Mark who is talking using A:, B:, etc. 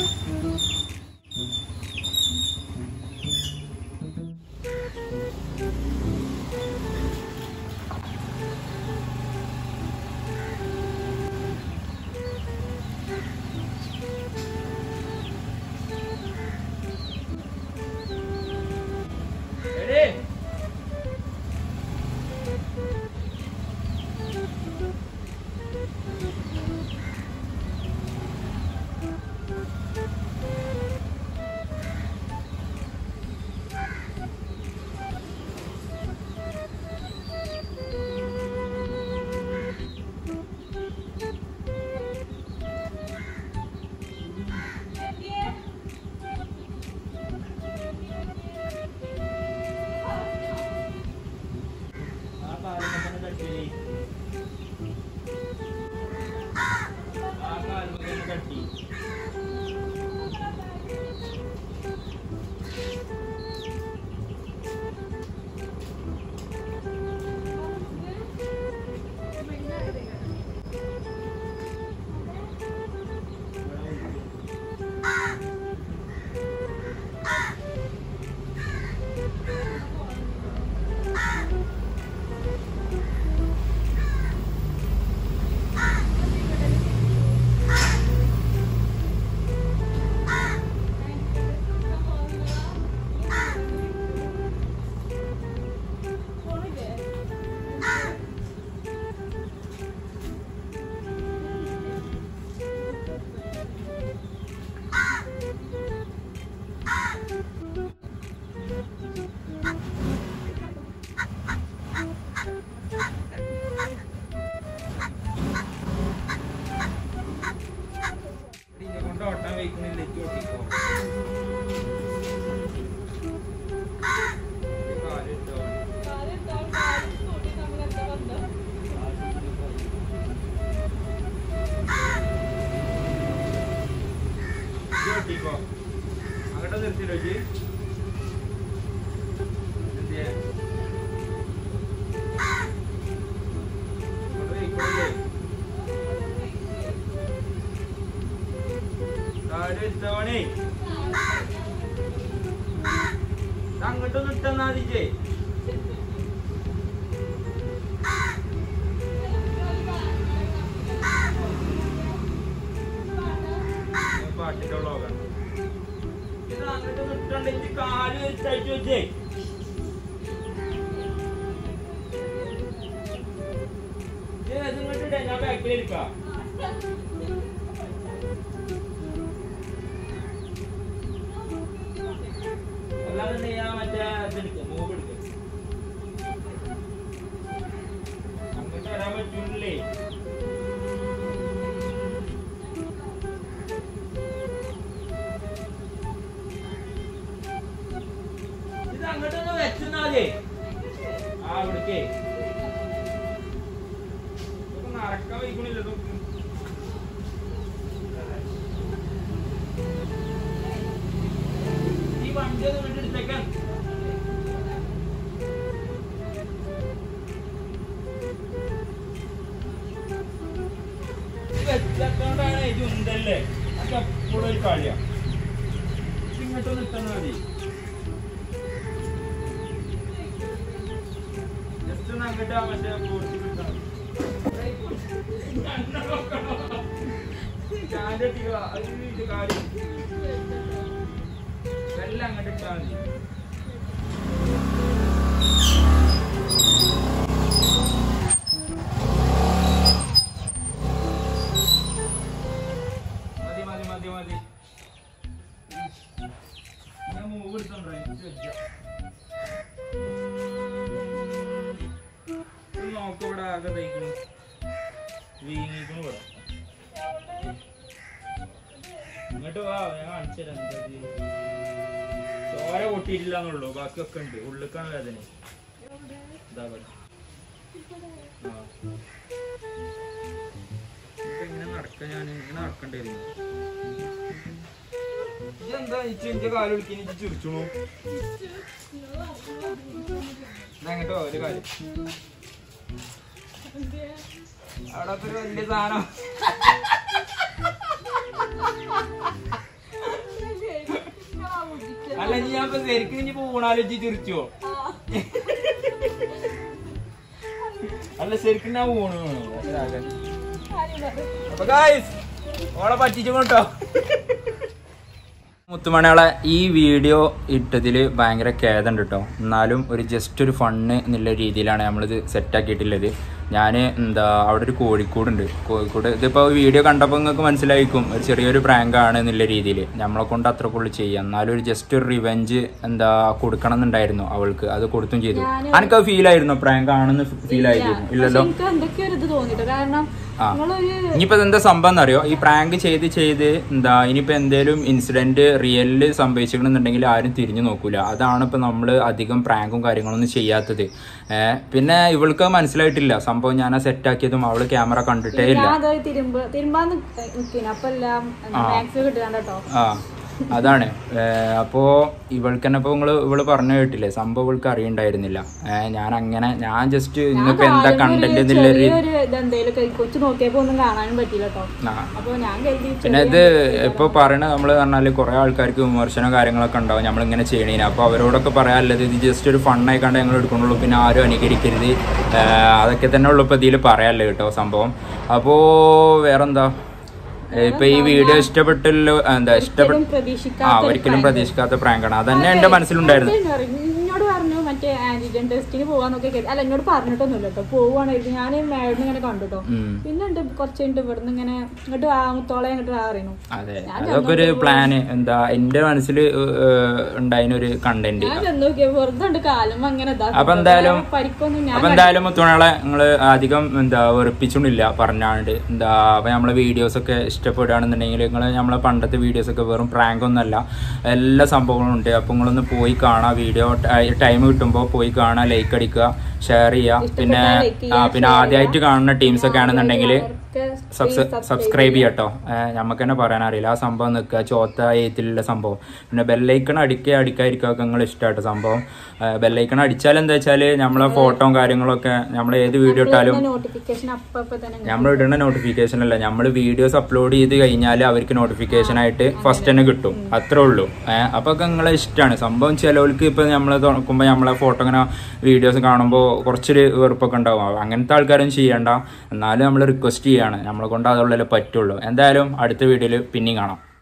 A: എടീ. ആ കാലുമ്മത്തന്നെ തട്ടിയില്ലേ? ആ കാലുമ്മത്തന്നെ തട്ടി. ഇതിനെ കൊണ്ട് ഓട്ടാൻ വയ്ക്കുന്നില്ല എനിക്ക് ഓട്ടിക്കോ ഈ കാലിട്ടോ. ഇത് ഓട്ടിക്കോ അങ്ങോട്ട് നിർത്തില്ലോ ജി എന്തിയെ? അങ്ങോട്ട് വയ്ക്കൂലേ? കാല് എടുത്തോണേ അങ്ങോട്ട് നിട്ടെന്നാ മതിച്ചേ പാട്ടിന്റെ വ്ളോഗാണ് ഇത് അങ്ങോട്ട് നിട്ടണ്ടെങ്കിൽ കാല് വെച്ചയച്ചു വെച്ചേ ഇത് ഇങ്ങോട്ട് ഞാൻ ബാക്കിലിരിക്കാം അല്ലാതെ ഞാൻ മറ്റേ ഇതെടുക്കാം മൂവ് എടുക്കാം അങ്ങോട്ട് വരാൻ പറ്റൂലേ ഇത് അങ്ങോട്ടൊന്ന് വെച്ചെന്നാലേ ആ ഇവിടേക്കേ ഇതൊക്കെ നടക്കാൻ വയ്ക്കണില്ല നോക്ക് ഈ വണ്ടി ഒന്ന് ഇങ്ങോട്ട് എടുത്തേക്കാൻ വെച്ചോണ്ടാണ് ഇത് ഉണ്ടല്ലേ അതൊക്കെ എപ്പോഴും ഒരു കളിയാ ഇങ്ങോട്ടൊന്ന് ഇട്ടെന്നാ മതി ജസ്റ്റ് ഒന്ന് അങ്ങോട്ട് ആ മറ്റേ പോസ്റ്റ് കിട്ടണം ഞാൻ്റെ ടീ ഇത് കാര്യം എല്ലാം അങ്ങോട്ട് ഇട്ടാ മതി മതി മതി മതി മതി ഞാൻ മൂവ് എടുത്തോണ്ടോ എനിക്ക് വെച്ച നോക്ക് ഇവിടെ ആകെ തയ്ക്കുന്നു വീങ്ങിക്കുന്നു ഇവിടെ ഇങ്ങോട്ട് വാ ഞാൻ കാണിച്ചു തരാം എന്താ ഇത്. ചോര പൊട്ടിയിട്ടില്ല എന്നുള്ളൂ ബാക്കിയൊക്കെ ഉണ്ട് ഉള്ളിക്കാണ് വേദന ഇതാ ഇവിടെ. ആ. ഇപ്പൊ ഇങ്ങനെ നടക്ക ഞാൻ ഇങ്ങനെ നടക്കേണ്ടി വരും ഇതെന്താ ഇച്ച് എന്റെ കാല് വിളിക്കാൻ ഇച്ച് ചിരിച്ചണു അങ്ങോട്ടോ ഒരു കാര്യം അവിടെ ഒരു വലിയ സാധനം ഞാൻ ഇപ്പൊ ശരിക്കും ഇനി ഊണാലോചിച്ച് ചിരിച്ചോ അല്ല ശരിക്കും ഞാൻ ഊണ് വേണം. അപ്പൊ ഗായ്സ് ഓളെ പറ്റിച്ചു കേട്ടോ മുത്തുമണികളെ ഈ വീഡിയോ ഇട്ടതിൽ ഭയങ്കര ഖേദമുണ്ട് കേട്ടോ എന്നാലും ഒരു ജസ്റ്റ് ഒരു ഫണ്ണ് എന്നുള്ള രീതിയിലാണ് നമ്മളിത് സെറ്റാക്കിയിട്ടുള്ളത് ഞാൻ എന്താ അവിടെ ഒരു കോഴിക്കോടുണ്ട് കോഴിക്കോട് ഇതിപ്പോൾ വീഡിയോ കണ്ടപ്പോൾ നിങ്ങൾക്ക് മനസ്സിലായിരിക്കും ഒരു ചെറിയൊരു പ്രാങ്ക് ആണ് എന്നുള്ള രീതിയിൽ നമ്മളെ കൊണ്ട് അത്ര കൂടുതൽ ചെയ്യാം എന്നാലും ഒരു ജസ്റ്റ് ഒരു റിവെഞ്ച് എന്താ കൊടുക്കണം എന്നുണ്ടായിരുന്നു അവൾക്ക് അത് കൊടുത്തും ചെയ്തു എനിക്കത് ഫീൽ ആയിരുന്നു പ്രാങ്ക് ആണെന്ന് ഫീൽ ആയിരുന്നു ഇല്ലല്ലോ
B: എനിക്ക് എന്തൊക്കെയോ ഒരു ഇത് തോന്നിട്ടോ കാരണം
A: ആ.
B: നിങ്ങളൊരു
A: ഇനിയിപ്പോ എന്താ സംഭവം എന്നറിയോ ഈ പ്രാങ്ക് ചെയ്ത് ചെയ്ത് എന്താ ഇനിയിപ്പോ എന്തേലും ഇൻസിഡന്റ് റിയലില് സംഭവിച്ചിട്ടുണ്ടെന്നുണ്ടെങ്കിൽ ആരും തിരിഞ്ഞു നോക്കൂല അതാണ് ഇപ്പൊ നമ്മള് അധികം പ്രാങ്കും കാര്യങ്ങളൊന്നും ചെയ്യാത്തത് ഏഹ് പിന്നെ ഇവൾക്ക് അത് മനസ്സിലായിട്ടില്ല സംഭവം ഞാൻ ആ സെറ്റ് ആക്കിയതും അവള് ക്യാമറ കണ്ടിട്ടേ ഇല്ല
B: ഞാൻ അതായത് തിരുമ്പ് തിരുമ്പാൻ നിൽക്കുന്ന അപ്പൊ എല്ലാം മാക്സ് കിട്ടുകയാണ് കേട്ടോ
A: ആ അതാണ് ഏഹ് അപ്പോ ഇവൾക്ക് തന്നെ ഇപ്പൊ നിങ്ങള് ഇവള് പറഞ്ഞു കേട്ടില്ലേ സംഭവം ഇവൾക്ക് അറിയണ്ടായിരുന്നില്ല ഏഹ് ഞാൻ അങ്ങനെ ഞാൻ ജസ്റ്റ് ഇന്നിപ്പോ എന്താ കണ്ടന്റ് എന്നുള്ള ഒരു
B: ചെറിയൊരു ഇതെന്തേലും കൊച്ചു നോക്കിയപ്പോ ഒന്നും കാണാനും പറ്റില്ല കേട്ടോ
A: ആ
B: അപ്പൊ ഞാൻ കരുതി
A: പിന്നെ ഇത് ഇപ്പൊ പറയണ നമ്മള് പറഞ്ഞാല് കുറെ ആൾക്കാർക്ക് വിമർശനം കാര്യങ്ങളൊക്കെ ഉണ്ടാവും നമ്മൾ ഇങ്ങനെ ചെയ്യണേന് അപ്പൊ അവരോടൊക്കെ പറയാനുള്ളത് ഇത് ജസ്റ്റ് ഒരു ഫണ്ണായി കണ്ട് ഞങ്ങൾ എടുക്കണുള്ളൂ പിന്നെ ആരും അനുകരിക്കരുത് ആഹ് അതൊക്കെ തന്നെ ഉള്ളു ഇപ്പൊ ഇതിൽ പറയാനുള്ളത് കേട്ടോ സംഭവം അപ്പോ വേറെന്താ ഏഹ് ഇപ്പൊ ഈ വീഡിയോ ഇഷ്ടപ്പെട്ടല്ലോ എന്താ ഇഷ്ടപ്പെട്ട
B: ഒരിക്കലും പ്രതീക്ഷിക്കാത്ത
A: ആ ഒരിക്കലും പ്രതീക്ഷിക്കാത്ത പ്രാങ്കാണ് അതന്നെ എന്റെ മനസ്സിലുണ്ടായിരുന്നു
B: എന്നോട് പറഞ്ഞു മറ്റേ ആന്റിജൻ ടെസ്റ്റിന് പോവാന്നൊക്കെ കരുതി അല്ല എന്നോട് പറഞ്ഞിട്ടൊന്നുമില്ല കേട്ടോ പോവാണെങ്കിൽ ഞാൻ മേളിന്ന് ഇങ്ങനെ കണ്ടു കേട്ടോ
A: ഉം.
B: പിന്നെ ഉണ്ട് കുറച്ച് കഴിഞ്ഞിട്ട് ഇവിടുന്ന് ഇങ്ങനെ ഇങ്ങോട്ട് ആ മുത്തോളെ ഇങ്ങോട്ട് ആ അറിയണു
A: അതെ അതൊക്കെ ഒരു പ്ലാന് എന്താ എന്റെ മനസ്സിൽ ഉണ്ടായിരുന്ന ഒരു കണ്ടന്റ്
B: ഞാൻ ചെന്ന് നോക്കിയ വെറുതെ ഉണ്ട് കാലം അങ്ങനെ ഇതാക്കും.
A: അപ്പൊ എന്തായാലും
B: വേറെ പരിക്കൊന്നും ഞാൻ
A: അപ്പൊ എന്തായാലും മുത്തുമണകളെ നിങ്ങള് അധികം എന്താ വെറുപ്പിച്ചൊന്നുമില്ല പറഞ്ഞാണ്ട് എന്താ അപ്പൊ നമ്മളെ വീഡിയോസ് ഒക്കെ ഇഷ്ടപ്പെടുകയാണെന്നുണ്ടെങ്കിൽ നിങ്ങൾ നമ്മളെ പണ്ടത്തെ വീഡിയോസ് ഒക്കെ വെറും പ്രാങ്ക് ഒന്നല്ല എല്ലാ സംഭവങ്ങളും ഉണ്ട് അപ്പൊ നിങ്ങളൊന്ന് പോയി കാണാം വീഡിയോ ടൈം കിട്ടുമ്പോൾ പോയി കാണാം ലൈക്ക് അടിക്കുക ഷെയർ ചെയ്യുക പിന്നെ ആ, പിന്നെ ആദ്യമായിട്ട് കാണുന്ന ടീംസ് ഒക്കെ ആണെന്നുണ്ടെങ്കിൽ
B: അവർക്ക്
A: സബ്സ്ക്രൈബ് ചെയ്യട്ടോ നമുക്ക് തന്നെ പറയാൻ അറിയില്ല ആ സംഭവം നിൽക്കുക ചോത്ത എയ്ത്തിലുള്ള സംഭവം പിന്നെ ബെല്ലൈക്കൺ അടിക്കുക അടിക്കാതിരിക്കുക ഒക്കെ നിങ്ങൾ ഇഷ്ടമായിട്ട് സംഭവം ബെല്ലൈക്കൺ അടിച്ചാൽ എന്താ വെച്ചാൽ നമ്മളെ ഫോട്ടോയും കാര്യങ്ങളൊക്കെ നമ്മൾ ഏത് വീഡിയോ ഇട്ടാലും
B: നോട്ടിഫിക്കേഷൻ അപ്പൊ അപ്പൊ തന്നെ
A: നമ്മൾ ഇടുന്ന നോട്ടിഫിക്കേഷൻ അല്ല നമ്മൾ വീഡിയോസ് അപ്ലോഡ് ചെയ്ത് കഴിഞ്ഞാൽ അവർക്ക് നോട്ടിഫിക്കേഷൻ ആയിട്ട് ഫസ്റ്റ് തന്നെ കിട്ടും അത്രേ ഉള്ളൂ ഏഹ് അപ്പൊ ഒക്കെ നിങ്ങളെ ഇഷ്ടമാണ് സംഭവം ചിലവർക്ക് ഇപ്പൊ നമ്മൾ തുറക്കുമ്പോൾ നമ്മളെ ഫോട്ടോ ഇങ്ങനെ വീഡിയോസ് കാണുമ്പോൾ കുറച്ചൊരു വെറുപ്പൊക്കെ ഉണ്ടാവും അങ്ങനത്തെ ആൾക്കാരും ചെയ്യണ്ട എന്നാലും നമ്മൾ റിക്വസ്റ്റ് ചെയ്യാണ് നമ്മളെ കൊണ്ട് അതുള്ളതിൽ പറ്റുള്ളൂ എന്തായാലും അടുത്ത വീഡിയോയിൽ പിന്നെയും കാണാം